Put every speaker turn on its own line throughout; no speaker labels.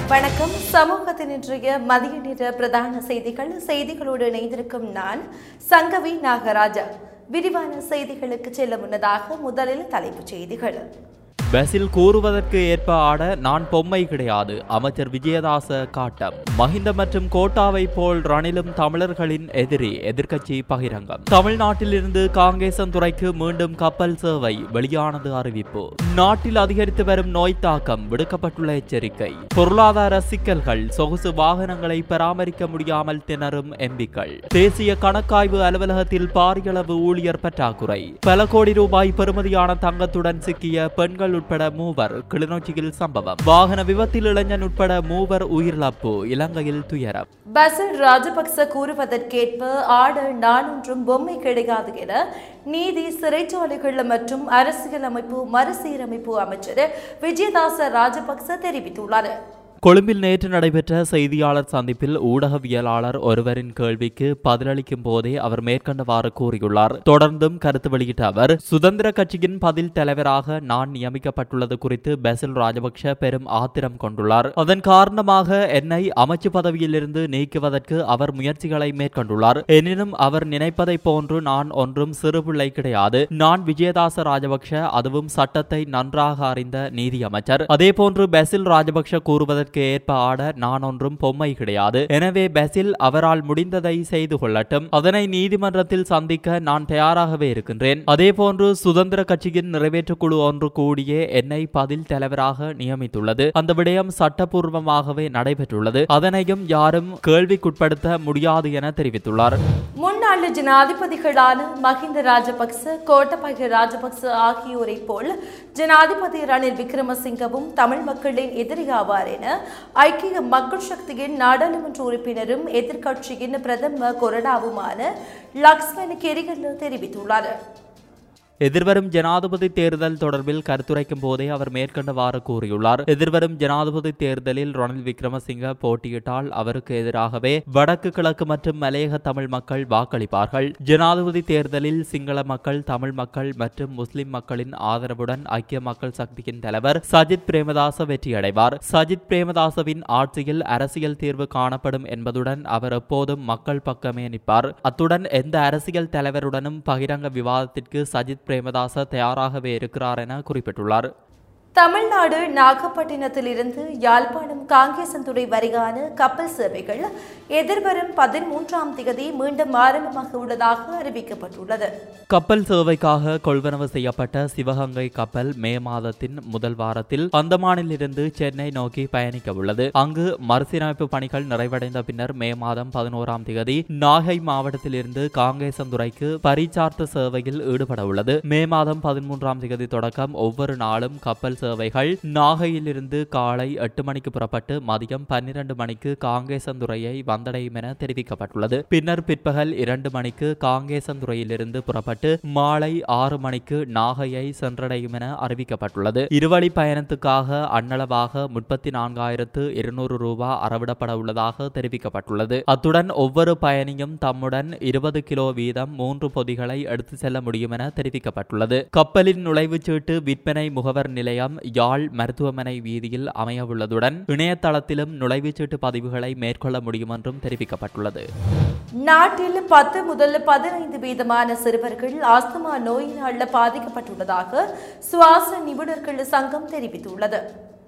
வணக்கம் சமூகத்தின் இன்றைய மதிய நேர பிரதான செய்திகள் செய்திகளோடு இணைந்திருக்கும் நான் சங்கவி நாகராஜா விரிவான செய்திகளுக்கு செல்ல முன்னதாக முதலில் தலைப்புச் செய்திகள்
பஸ்ஸில் கூறுவதற்கு ஏற்ப ஆட நான் பொம்மை கிடையாது அமைச்சர் விஜயதாச காட்டம் மஹிந்த மற்றும் கோட்டாவை போல் ரணிலும் தமிழர்களின் எதிரி எதிர்க்கட்சி பகிரங்கம் தமிழ்நாட்டிலிருந்து காங்கேசன் துறைக்கு மீண்டும் கப்பல் சேவை வெளியானது அறிவிப்பு நாட்டில் அதிகரித்து வரும் நோய் தாக்கம் விடுக்கப்பட்டுள்ள எச்சரிக்கை பொருளாதார சிக்கல்கள் சொகுசு வாகனங்களை பராமரிக்க முடியாமல் திணறும் எம்பிக்கள் தேசிய கணக்காய்வு அலுவலகத்தில் பாரியளவு ஊழியர் பற்றாக்குறை பல கோடி ரூபாய் பெறுமதியான தங்கத்துடன் சிக்கிய பெண்கள் உட்பட மூவர் கிளிநொச்சியில் சம்பவம் வாகன விபத்தில் இளைஞன் உட்பட மூவர் உயிரிழப்பு இலங்கையில் துயரம்
பசில் ராஜபக்ச கூறுவதற்கேற்ப ஆட நானொன்றும் பொம்மை கிடையாது என நீதி சிறைச்சாலைகள் மற்றும் அரசியலமைப்பு மறுசீரமைப்பு அமைச்சர் விஜயதாச ராஜபக்ச தெரிவித்துள்ளார்
கொழும்பில் நேற்று நடைபெற்ற செய்தியாளர் சந்திப்பில் ஊடகவியலாளர் ஒருவரின் கேள்விக்கு பதிலளிக்கும் போதே அவர் மேற்கண்டவாறு கூறியுள்ளார் தொடர்ந்தும் கருத்து வெளியிட்ட அவர் சுதந்திர கட்சியின் பதில் தலைவராக நான் நியமிக்கப்பட்டுள்ளது குறித்து பெசில் ராஜபக்ஷ பெரும் ஆத்திரம் கொண்டுள்ளார் அதன் காரணமாக என்னை அமைச்சு பதவியிலிருந்து நீக்குவதற்கு அவர் முயற்சிகளை மேற்கொண்டுள்ளார் எனினும் அவர் நினைப்பதை போன்று நான் ஒன்றும் சிறுபிள்ளை கிடையாது நான் விஜயதாச ராஜபக்ஷ அதுவும் சட்டத்தை நன்றாக அறிந்த நீதியமைச்சர் அதேபோன்று பெசில் ராஜபக்ஷ கூறுவதற்கு ஏற்ப ஆட நான் ஒன்றும் பொம்மை கிடையாது எனவே பெசில் அவரால் முடிந்ததை செய்து கொள்ளட்டும் அதனை நீதிமன்றத்தில் சந்திக்க நான் தயாராகவே இருக்கின்றேன் அதேபோன்று சுதந்திர கட்சியின் நிறைவேற்றுக் குழு ஒன்று கூடியே என்னை பதில் தலைவராக நியமித்துள்ளது அந்த விடயம் சட்டப்பூர்வமாகவே நடைபெற்றுள்ளது அதனையும் யாரும் கேள்விக்குட்படுத்த முடியாது என தெரிவித்துள்ளார்
முன்னாள் ஜனாதிபதிகளான மஹிந்த ராஜபக்ச கோட்டபய ராஜபக்ச ஆகியோரை போல் ஜனாதிபதி ரணில் விக்ரமசிங்கவும் தமிழ் மக்களின் எதிரியாவார் என ஐக்கிய மக்கள் சக்தியின் நாடாளுமன்ற உறுப்பினரும் எதிர்க்கட்சியின் பிரதம கொறடாவுமான லக்ஷ்மண் கெரிகல்ல தெரிவித்துள்ளார்
எதிர்வரும் ஜனாதிபதி தேர்தல் தொடர்பில் கருத்துரைக்கும் போதே அவர் மேற்கண்டவாறு கூறியுள்ளார் எதிர்வரும் ஜனாதிபதி தேர்தலில் ரணில் விக்ரமசிங்க போட்டியிட்டால் அவருக்கு எதிராகவே வடக்கு கிழக்கு மற்றும் மலையக தமிழ் மக்கள் வாக்களிப்பார்கள் ஜனாதிபதி தேர்தலில் சிங்கள மக்கள் தமிழ் மக்கள் மற்றும் முஸ்லிம் மக்களின் ஆதரவுடன் ஐக்கிய மக்கள் சக்தியின் தலைவர் சஜித் பிரேமதாச வெற்றியடைவார் சஜித் பிரேமதாசவின் ஆட்சியில் அரசியல் தீர்வு காணப்படும் என்பதுடன் அவர் எப்போதும் மக்கள் பக்கமே நிற்பார் அத்துடன் எந்த அரசியல் தலைவருடனும் பகிரங்க விவாதத்திற்கு சஜித் பிரேமதாச தயாராகவே இருக்கிறார் என குறிப்பிட்டுள்ளார்
தமிழ்நாடு நாகப்பட்டினத்திலிருந்து யாழ்ப்பாணம் காங்கேசன்துறை வரையான கப்பல் சேவைகள் எதிர்வரும் பதிமூன்றாம் தேதி மீண்டும் ஆரம்பமாக உள்ளதாக அறிவிக்கப்பட்டுள்ளது
கப்பல் சேவைக்காக கொள்வனவு செய்யப்பட்ட சிவகங்கை கப்பல் மே மாதத்தின் முதல் வாரத்தில் அந்தமானில் இருந்து சென்னை நோக்கி பயணிக்க உள்ளது அங்கு மறுசீரமைப்பு பணிகள் நிறைவடைந்த பின்னர் மே மாதம் பதினோராம் தேதி நாகை மாவட்டத்தில் இருந்து காங்கேசந்துறைக்கு பரிச்சார்த்த சேவையில் ஈடுபட உள்ளது மே மாதம் பதிமூன்றாம் தேதி தொடக்கம் ஒவ்வொரு நாளும் கப்பல் சேவைகள் நாகையிலிருந்து காலை எட்டு மணிக்கு புறப்பட்டு மதியம் பன்னிரண்டு மணிக்கு காங்கேசந்துறையை வந்தடையும் என தெரிவிக்கப்பட்டுள்ளது பின்னர் பிற்பகல் இரண்டு மணிக்கு காங்கேசந்துறையிலிருந்து புறப்பட்டு மாலை ஆறு மணிக்கு நாகையை சென்றடையும் என அறிவிக்கப்பட்டுள்ளது இருவழி பயணத்துக்காக அன்னளவாக முப்பத்தி நான்காயிரத்து இருநூறு ரூபாய் அறவிடப்பட உள்ளதாக தெரிவிக்கப்பட்டுள்ளது அத்துடன் ஒவ்வொரு பயணியும் தம்முடன் இருபது கிலோ வீதம் மூன்று பொதிகளை எடுத்து செல்ல முடியும் என தெரிவிக்கப்பட்டுள்ளது கப்பலின் நுழைவுச் சீட்டு விற்பனை முகவர் நிலையம் யாழ் மருத்துவமனை வீதியில் அமையவுள்ளதுடன் இணையதளத்திலும் நுழைவுச்சீட்டு பதிவுகளை மேற்கொள்ள முடியும் என்றும் தெரிவிக்கப்பட்டுள்ளது
நாட்டில் பத்து முதல் பதினைந்து வீதமான சிறுவர்கள் ஆஸ்துமா நோயினால் பாதிக்கப்பட்டுள்ளதாக சுவாச நிபுணர்கள் சங்கம் தெரிவித்துள்ளது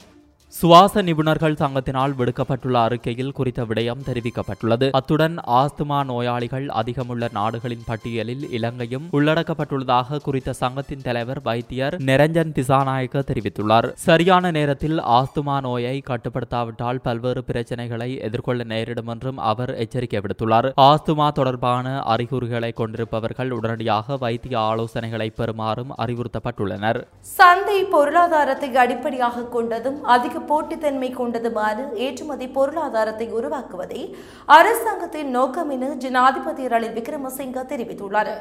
சுவாச நிபுணர்கள் சங்கத்தினால் விடுக்கப்பட்டுள்ள அறிக்கையில் குறித்த விடயம் தெரிவிக்கப்பட்டுள்ளது அத்துடன் ஆஸ்துமா நோயாளிகள் அதிகமுள்ள நாடுகளின் பட்டியலில் இலங்கையும் உள்ளடக்கப்பட்டுள்ளதாக குறித்த சங்கத்தின் தலைவர் வைத்தியர் நிரஞ்சன் திசாநாயக்க தெரிவித்துள்ளார் சரியான நேரத்தில் ஆஸ்துமா நோயை கட்டுப்படுத்தாவிட்டால் பல்வேறு பிரச்சனைகளை எதிர்கொள்ள நேரிடும் என்றும் அவர் எச்சரிக்கை விடுத்துள்ளார் ஆஸ்துமா தொடர்பான அறிகுறிகளை கொண்டிருப்பவர்கள் உடனடியாக வைத்திய ஆலோசனைகளை பெறுமாறும் அறிவுறுத்தப்பட்டுள்ளனர்
சந்தை பொருளாதாரத்தை அடிப்படையாக கொண்டதும் அதிக போட்டித்தன்மை கொண்டதுமான ஏற்றுமதி பொருளாதாரத்தை உருவாக்குவதே அரசாங்கத்தின் நோக்கம் என ஜனாதிபதி ரணில் விக்ரமசிங்க தெரிவித்துள்ளார்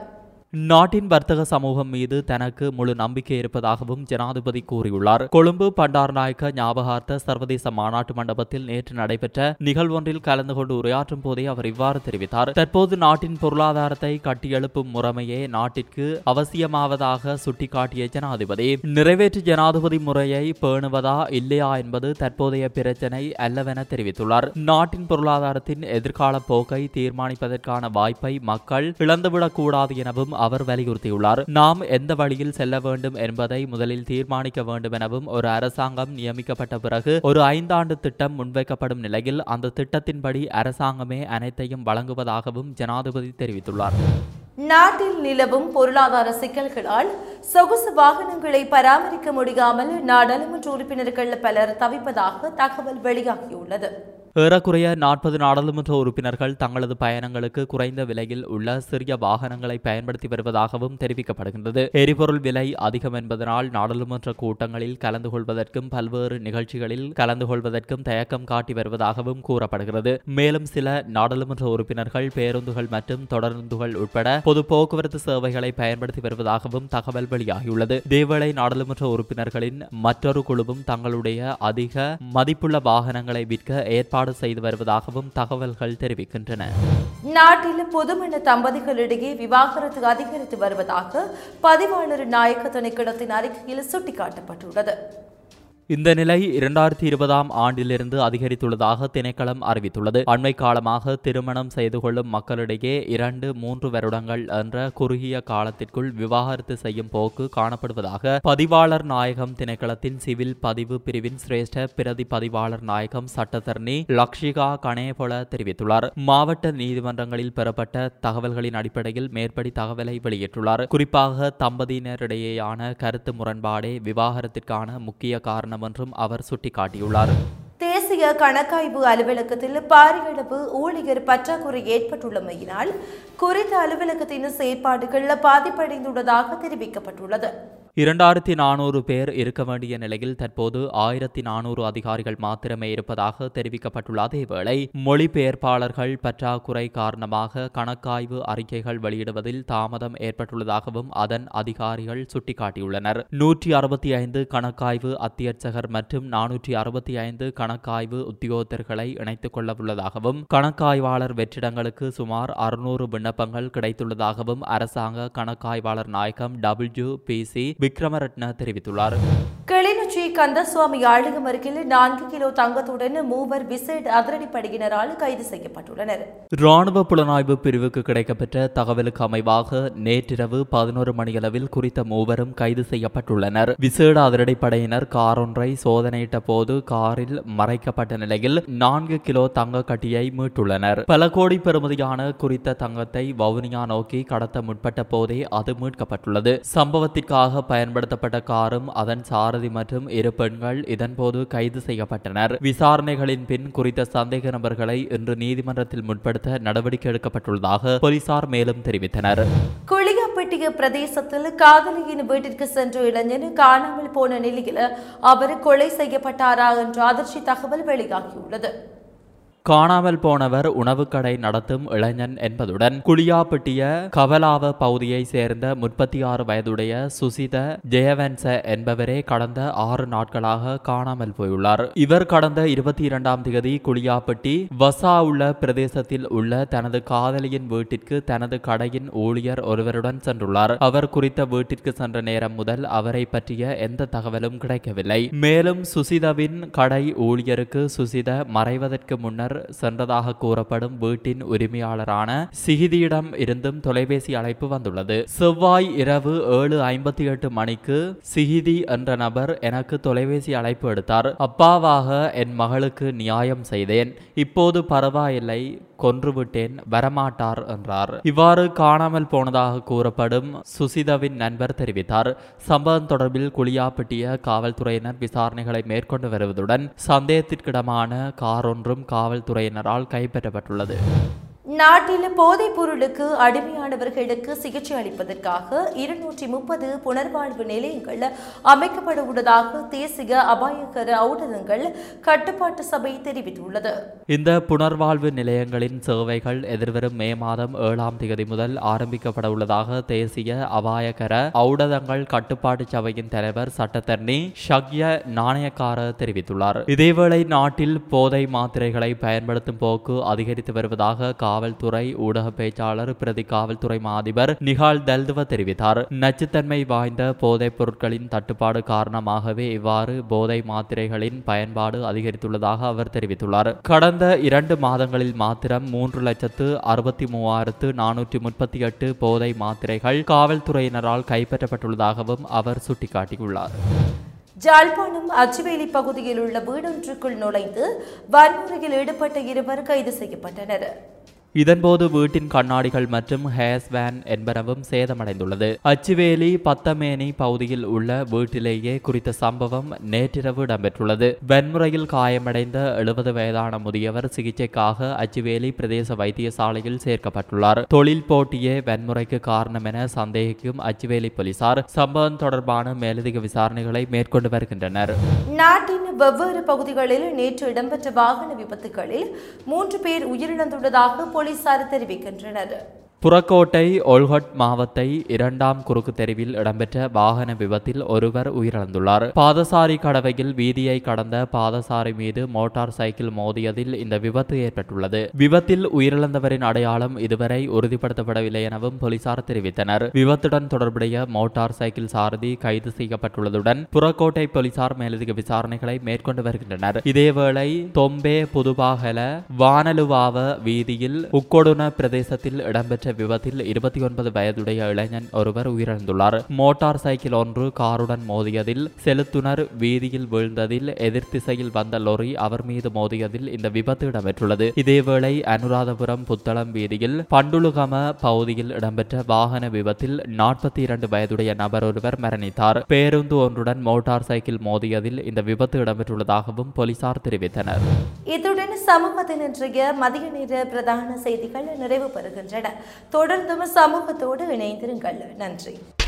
நாட்டின் வர்த்தக சமூகம் மீது தனக்கு முழு நம்பிக்கை இருப்பதாகவும் ஜனாதிபதி கூறியுள்ளார் கொழும்பு பண்டாரநாயக்க ஞாபகார்த்த சர்வதேச மாநாட்டு மண்டபத்தில் நேற்று நடைபெற்ற நிகழ்வொன்றில் கலந்து கொண்டு உரையாற்றும் போதே அவர் இவ்வாறு தெரிவித்தார் தற்போது நாட்டின் பொருளாதாரத்தை கட்டியெழுப்பும் முறைமையே நாட்டிற்கு அவசியமாவதாக சுட்டிக்காட்டிய ஜனாதிபதி நிறைவேற்று ஜனாதிபதி முறையை பேணுவதா இல்லையா என்பது தற்போதைய பிரச்சினை அல்லவென தெரிவித்துள்ளார் நாட்டின் பொருளாதாரத்தின் எதிர்கால போக்கை தீர்மானிப்பதற்கான வாய்ப்பை மக்கள் இழந்துவிடக் கூடாது எனவும் அவர் வலியுறுத்தியுள்ளார் நாம் எந்த வழியில் செல்ல வேண்டும் என்பதை முதலில் தீர்மானிக்க வேண்டும் எனவும் ஒரு அரசாங்கம் நியமிக்கப்பட்ட பிறகு ஒரு ஐந்தாண்டு திட்டம் முன்வைக்கப்படும் நிலையில் அந்த திட்டத்தின்படி அரசாங்கமே அனைத்தையும் வழங்குவதாகவும் ஜனாதிபதி தெரிவித்துள்ளார்
நாட்டில் நிலவும் பொருளாதார சிக்கல்களால் சொகுசு வாகனங்களை பராமரிக்க முடியாமல் நாடாளுமன்ற உறுப்பினர்கள் பலர் தவிப்பதாக தகவல் வெளியாகியுள்ளது
ஏறக்குறைய நாற்பது நாடாளுமன்ற உறுப்பினர்கள் தங்களது பயணங்களுக்கு குறைந்த விலையில் உள்ள சிறிய வாகனங்களை பயன்படுத்தி வருவதாகவும் தெரிவிக்கப்படுகின்றது எரிபொருள் விலை அதிகம் என்பதனால் நாடாளுமன்ற கூட்டங்களில் கலந்து கொள்வதற்கும் பல்வேறு நிகழ்ச்சிகளில் கலந்து கொள்வதற்கும் தயக்கம் காட்டி வருவதாகவும் கூறப்படுகிறது மேலும் சில நாடாளுமன்ற உறுப்பினர்கள் பேருந்துகள் மற்றும் தொடருந்துகள் உட்பட பொது போக்குவரத்து சேவைகளை பயன்படுத்தி வருவதாகவும் தகவல் வெளியாகியுள்ளது இதேவேளை நாடாளுமன்ற உறுப்பினர்களின் மற்றொரு குழுவும் தங்களுடைய அதிக மதிப்புள்ள வாகனங்களை விற்க ஏற்பாடு ஏற்பாடு செய்து வருவதாகவும் தகவல்கள் தெரிவிக்கின்றன
நாட்டில் புதுமண தம்பதிகளிடையே விவாகரத்து அதிகரித்து வருவதாக பதிவாளர் நாயக்க திணைக்களத்தின் அறிக்கையில் சுட்டிக்காட்டப்பட்டுள்ளது
இந்த நிலை இரண்டாயிரத்தி இருபதாம் ஆண்டிலிருந்து அதிகரித்துள்ளதாக திணைக்களம் அறிவித்துள்ளது அண்மை காலமாக திருமணம் செய்து கொள்ளும் மக்களிடையே இரண்டு மூன்று வருடங்கள் என்ற குறுகிய காலத்திற்குள் விவாகரத்து செய்யும் போக்கு காணப்படுவதாக பதிவாளர் நாயகம் திணைக்களத்தின் சிவில் பதிவு பிரிவின் சிரேஷ்ட பிரதி பதிவாளர் நாயகம் சட்டத்தரணி லக்ஷிகா கணேபொல தெரிவித்துள்ளார் மாவட்ட நீதிமன்றங்களில் பெறப்பட்ட தகவல்களின் அடிப்படையில் மேற்படி தகவலை வெளியிட்டுள்ளார் குறிப்பாக தம்பதியினரிடையேயான கருத்து முரண்பாடே விவாகரத்திற்கான முக்கிய காரணம் என்றும் அவர் சுட்டிக்காட்டியுள்ளார்
தேசிய கணக்காய்வு அலுவலகத்தில் பாரியளவு ஊழியர் பற்றாக்குறை ஏற்பட்டுள்ளமையினால் குறித்த அலுவலகத்தின் செயற்பாடுகள் பாதிப்படைந்துள்ளதாக தெரிவிக்கப்பட்டுள்ளது
இரண்டாயிரத்தி நானூறு பேர் இருக்க வேண்டிய நிலையில் தற்போது ஆயிரத்தி நானூறு அதிகாரிகள் மாத்திரமே இருப்பதாக தெரிவிக்கப்பட்டுள்ள அதேவேளை மொழிபெயர்ப்பாளர்கள் பற்றாக்குறை காரணமாக கணக்காய்வு அறிக்கைகள் வெளியிடுவதில் தாமதம் ஏற்பட்டுள்ளதாகவும் அதன் அதிகாரிகள் சுட்டிக்காட்டியுள்ளனர் நூற்றி அறுபத்தி ஐந்து கணக்காய்வு அத்தியட்சகர் மற்றும் நானூற்றி அறுபத்தி ஐந்து கணக்காய்வு உத்தியோகத்தர்களை இணைத்துக் கொள்ள உள்ளதாகவும் கணக்காய்வாளர் வெற்றிடங்களுக்கு சுமார் அறுநூறு விண்ணப்பங்கள் கிடைத்துள்ளதாகவும் அரசாங்க கணக்காய்வாளர் நாயகம் டபிள்யூ பி சி விக்ரமரட்ன தெரிவித்துள்ளார்
கிளிநொச்சி கந்தசுவாமி ஆலயம் அருகில் நான்கு கிலோ தங்கத்துடன் மூவர் விசேட அதிரடிப்படையினரால் கைது செய்யப்பட்டுள்ளனர்
ராணுவ புலனாய்வு பிரிவுக்கு கிடைக்கப்பெற்ற தகவலுக்கு அமைவாக நேற்றிரவு பதினோரு மணியளவில் குறித்த மூவரும் கைது செய்யப்பட்டுள்ளனர் விசேட அதிரடிப்படையினர் கார் ஒன்றை சோதனையிட்ட போது காரில் மறைக்கப்பட்ட நிலையில் நான்கு கிலோ தங்க கட்டியை மீட்டுள்ளனர் பல கோடி பெறுமதியான குறித்த தங்கத்தை வவுனியா நோக்கி கடத்த முற்பட்ட போதே அது மீட்கப்பட்டுள்ளது சம்பவத்திற்காக பயன்படுத்தப்பட்ட காரும் அதன் சாரதி மற்றும் இரு பெண்கள் இதன்போது கைது செய்யப்பட்டனர் விசாரணைகளின் பின் குறித்த சந்தேக நபர்களை இன்று நீதிமன்றத்தில் முற்படுத்த நடவடிக்கை எடுக்கப்பட்டுள்ளதாக போலீசார் மேலும் தெரிவித்தனர்
குளியாப்பட்டிய பிரதேசத்தில் காதலியின் வீட்டிற்கு சென்ற இளைஞன் காணாமல் போன நிலையில் அவர் கொலை செய்யப்பட்டாரா என்ற அதிர்ச்சி தகவல் வெளியாகியுள்ளது
காணாமல் போனவர் உணவுக்கடை நடத்தும் இளைஞன் என்பதுடன் குளியாப்பட்டிய கவலாவ பகுதியை சேர்ந்த முப்பத்தி ஆறு வயதுடைய சுசித ஜெயவன்ச என்பவரே கடந்த ஆறு நாட்களாக காணாமல் போயுள்ளார் இவர் கடந்த இருபத்தி இரண்டாம் தேதி குளியாப்பட்டி வசா உள்ள பிரதேசத்தில் உள்ள தனது காதலியின் வீட்டிற்கு தனது கடையின் ஊழியர் ஒருவருடன் சென்றுள்ளார் அவர் குறித்த வீட்டிற்கு சென்ற நேரம் முதல் அவரை பற்றிய எந்த தகவலும் கிடைக்கவில்லை மேலும் சுசிதவின் கடை ஊழியருக்கு சுசித மறைவதற்கு முன்னர் சென்றதாக கூறப்படும் வீட்டின் உரிமையாளரான சிகிதியிடம் இருந்தும் தொலைபேசி அழைப்பு வந்துள்ளது செவ்வாய் இரவு ஏழு ஐம்பத்தி எட்டு மணிக்கு சிகிதி என்ற நபர் எனக்கு தொலைபேசி அழைப்பு எடுத்தார் அப்பாவாக என் மகளுக்கு நியாயம் செய்தேன் இப்போது பரவாயில்லை கொன்றுவிட்டேன் வரமாட்டார் என்றார் இவ்வாறு காணாமல் போனதாக கூறப்படும் சுசிதவின் நண்பர் தெரிவித்தார் சம்பவம் தொடர்பில் குளியாப்பட்டிய காவல்துறையினர் விசாரணைகளை மேற்கொண்டு வருவதுடன் சந்தேகத்திற்கிடமான கார் ஒன்றும் காவல்துறையினரால் கைப்பற்றப்பட்டுள்ளது
நாட்டில் போதைப் பொருளுக்கு அடிமையானவர்களுக்கு சிகிச்சை அளிப்பதற்காக இருநூற்றி முப்பது புனர்வாழ்வு நிலையங்கள் அமைக்கப்பட உள்ளதாக தேசிய அபாயகர ஊடகங்கள் கட்டுப்பாட்டு சபை தெரிவித்துள்ளது
இந்த புனர்வாழ்வு நிலையங்களின் சேவைகள் எதிர்வரும் மே மாதம் ஏழாம் தேதி முதல் ஆரம்பிக்கப்பட உள்ளதாக தேசிய அபாயகர ஔடதங்கள் கட்டுப்பாட்டு சபையின் தலைவர் சட்டத்தரணி ஷக்ய நாணயக்கார தெரிவித்துள்ளார் இதேவேளை நாட்டில் போதை மாத்திரைகளை பயன்படுத்தும் போக்கு அதிகரித்து வருவதாக காவல்துறை ஊடக பேச்சாளர் பிரதி காவல்துறை மா அதிபர் நிகால் தல்துவ தெரிவித்தார் நச்சுத்தன்மை வாய்ந்த போதைப் பொருட்களின் தட்டுப்பாடு காரணமாகவே இவ்வாறு போதை மாத்திரைகளின் பயன்பாடு அதிகரித்துள்ளதாக அவர் தெரிவித்துள்ளார் கடந்த இரண்டு மாதங்களில் மாத்திரம் மூன்று லட்சத்து அறுபத்தி மூவாயிரத்து நானூற்றி முப்பத்தி எட்டு போதை மாத்திரைகள் காவல்துறையினரால் கைப்பற்றப்பட்டுள்ளதாகவும் அவர் சுட்டிக்காட்டியுள்ளார்
ஜாழ்ப்பாணம் அச்சுவேலி பகுதியில் உள்ள வீடொன்றுக்குள் நுழைந்து வன்முறையில் ஈடுபட்ட இருவர் கைது செய்யப்பட்டனர்
இதன்போது வீட்டின் கண்ணாடிகள் மற்றும் ஹேஸ் வேன் என்பனவும் சேதமடைந்துள்ளது அச்சுவேலி பத்தமேனி பகுதியில் உள்ள வீட்டிலேயே குறித்த சம்பவம் நேற்றிரவு இடம்பெற்றுள்ளது வன்முறையில் காயமடைந்த எழுபது வயதான முதியவர் சிகிச்சைக்காக அச்சுவேலி பிரதேச வைத்தியசாலையில் சேர்க்கப்பட்டுள்ளார் தொழில் போட்டியே வன்முறைக்கு காரணம் என சந்தேகிக்கும் அச்சுவேலி போலீசார் சம்பவம் தொடர்பான மேலதிக விசாரணைகளை மேற்கொண்டு வருகின்றனர்
நாட்டின் வெவ்வேறு பகுதிகளில் நேற்று இடம்பெற்ற வாகன விபத்துகளில் மூன்று பேர் உயிரிழந்துள்ளதாக போலீசார் தெரிவிக்கின்றனர்
புறக்கோட்டை ஒல்ஹட் மாவத்தை இரண்டாம் குறுக்கு தெருவில் இடம்பெற்ற வாகன விபத்தில் ஒருவர் உயிரிழந்துள்ளார் பாதசாரி கடவையில் வீதியை கடந்த பாதசாரி மீது மோட்டார் சைக்கிள் மோதியதில் இந்த விபத்து ஏற்பட்டுள்ளது விபத்தில் உயிரிழந்தவரின் அடையாளம் இதுவரை உறுதிப்படுத்தப்படவில்லை எனவும் போலீசார் தெரிவித்தனர் விபத்துடன் தொடர்புடைய மோட்டார் சைக்கிள் சாரதி கைது செய்யப்பட்டுள்ளதுடன் புறக்கோட்டை போலீசார் மேலதிக விசாரணைகளை மேற்கொண்டு வருகின்றனர் இதேவேளை தொம்பே புதுபாகல வானலுவாவ வீதியில் உக்கொடுன பிரதேசத்தில் இடம்பெற்ற விபத்தில் இருபத்தி ஒன்பது வயதுடைய இளைஞன் ஒருவர் உயிரிழந்துள்ளார் மோட்டார் சைக்கிள் ஒன்று காருடன் மோதியதில் செலுத்துனர் வீதியில் வீழ்ந்ததில் எதிர் திசையில் வந்த லொரி அவர் மீது மோதியதில் இந்த விபத்து இடம்பெற்றுள்ளது இதேவேளை அனுராதபுரம் புத்தளம் வீதியில் பண்டுலுகம பகுதியில் இடம்பெற்ற வாகன விபத்தில் நாற்பத்தி இரண்டு வயதுடைய நபர் ஒருவர் மரணித்தார் பேருந்து ஒன்றுடன் மோட்டார் சைக்கிள் மோதியதில் இந்த விபத்து இடம்பெற்றுள்ளதாகவும் போலீசார் தெரிவித்தனர்
இத்துடன் சமூகத்தின் இன்றைய மதிய நேர பிரதான செய்திகள் நிறைவு பெறுகின்றன தொடர்ந்தும் சமூகத்தோடு இணைந்திருங்கள் நன்றி